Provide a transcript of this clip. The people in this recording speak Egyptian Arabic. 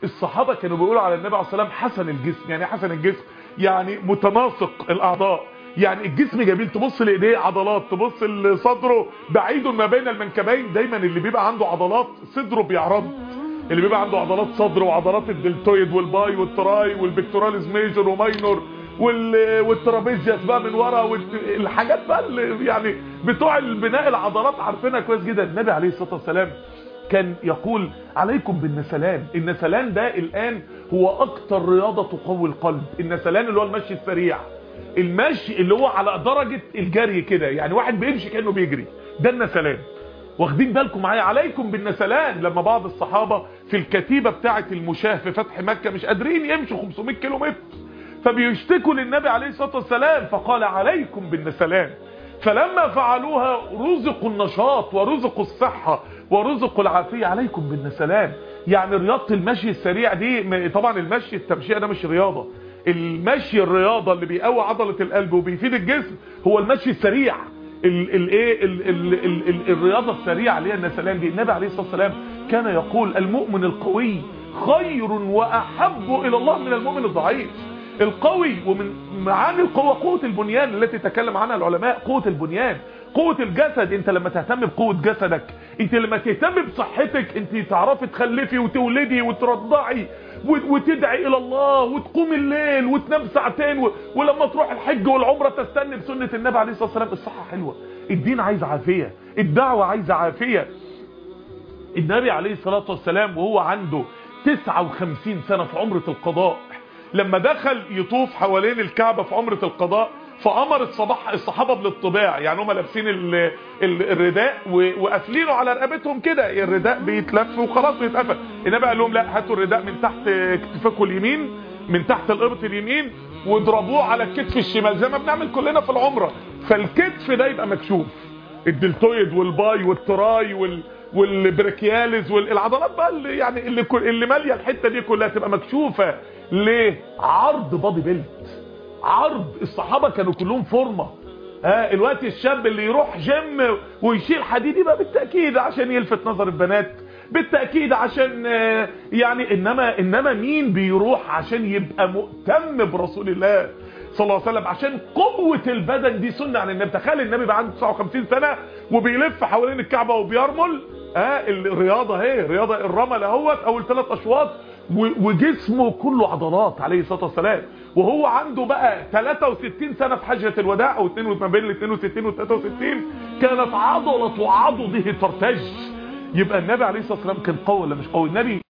الصحابة كانوا بيقولوا على النبي عليه الصلاة والسلام حسن الجسم يعني حسن الجسم يعني متناسق الأعضاء يعني الجسم جميل تبص لايديه عضلات تبص لصدره بعيد ما بين المنكبين دايما اللي بيبقى عنده عضلات صدره بيعرض اللي بيبقى عنده عضلات صدر وعضلات الدلتويد والباي والتراي والبكتوراليز ميجر وماينور والترابيزياس بقى من ورا والحاجات بقى اللي يعني بتوع البناء العضلات عارفينها كويس جدا النبي عليه الصلاه والسلام كان يقول عليكم بالنسلان النسلان ده الآن هو أكتر رياضة تقوي القلب النسلان اللي هو المشي السريع المشي اللي هو على درجة الجري كده يعني واحد بيمشي كأنه بيجري ده النسلان واخدين بالكم معايا عليكم بالنسلان لما بعض الصحابة في الكتيبة بتاعة المشاه في فتح مكة مش قادرين يمشوا 500 كيلو متر فبيشتكوا للنبي عليه الصلاة والسلام فقال عليكم بالنسلان فلما فعلوها رزقوا النشاط ورزقوا الصحة ورزقوا العافية عليكم بالنسلان يعني رياضة المشي السريع دي طبعا المشي التمشية ده مش رياضة المشي الرياضة اللي بيقوي عضلة القلب وبيفيد الجسم هو المشي السريع الايه الرياضة السريعة اللي هي النسلان دي النبي عليه الصلاة والسلام كان يقول المؤمن القوي خير واحب الى الله من المؤمن الضعيف القوي ومن معاني القوة قوة البنيان التي تكلم عنها العلماء قوة البنيان قوة الجسد انت لما تهتم بقوة جسدك انت لما تهتم بصحتك انت تعرفي تخلفي وتولدي وترضعي وتدعي الى الله وتقوم الليل وتنام ساعتين و... ولما تروح الحج والعمرة تستنى بسنة النبي عليه الصلاة والسلام الصحة حلوة الدين عايز عافية الدعوة عايزة عافية النبي عليه الصلاة والسلام وهو عنده 59 سنة في عمرة القضاء لما دخل يطوف حوالين الكعبة في عمرة القضاء فأمر الصباح الصحابة بالاطباع يعني هم لابسين ال ال الرداء وقافلينه على رقبتهم كده الرداء بيتلف وخلاص بيتقفل النبي قال لهم لا هاتوا الرداء من تحت كتفكم اليمين من تحت القبط اليمين واضربوه على الكتف الشمال زي ما بنعمل كلنا في العمرة فالكتف ده يبقى مكشوف الدلتويد والباي والتراي وال والبريكياليز والعضلات بقى اللي يعني اللي كل اللي ماليه الحته دي كلها تبقى مكشوفه ليه عرض بادي بيلت عرض الصحابه كانوا كلهم فورمه ها الوقت الشاب اللي يروح جيم ويشيل حديد يبقى بالتاكيد عشان يلفت نظر البنات بالتاكيد عشان يعني انما انما مين بيروح عشان يبقى مهتم برسول الله صلى الله عليه وسلم عشان قوة البدن دي سنة عن النبي تخيل النبي بقى عنده 59 سنة وبيلف حوالين الكعبة وبيرمل اه الرياضة اهي رياضة الرمل اهوت اول ثلاث اشواط وجسمه كله عضلات عليه الصلاة والسلام وهو عنده بقى 63 سنة في حجة الوداع او ما بين ال 62 و 63 كانت عضلة عضده ترتج يبقى النبي عليه الصلاة والسلام كان قوي ولا مش قوي النبي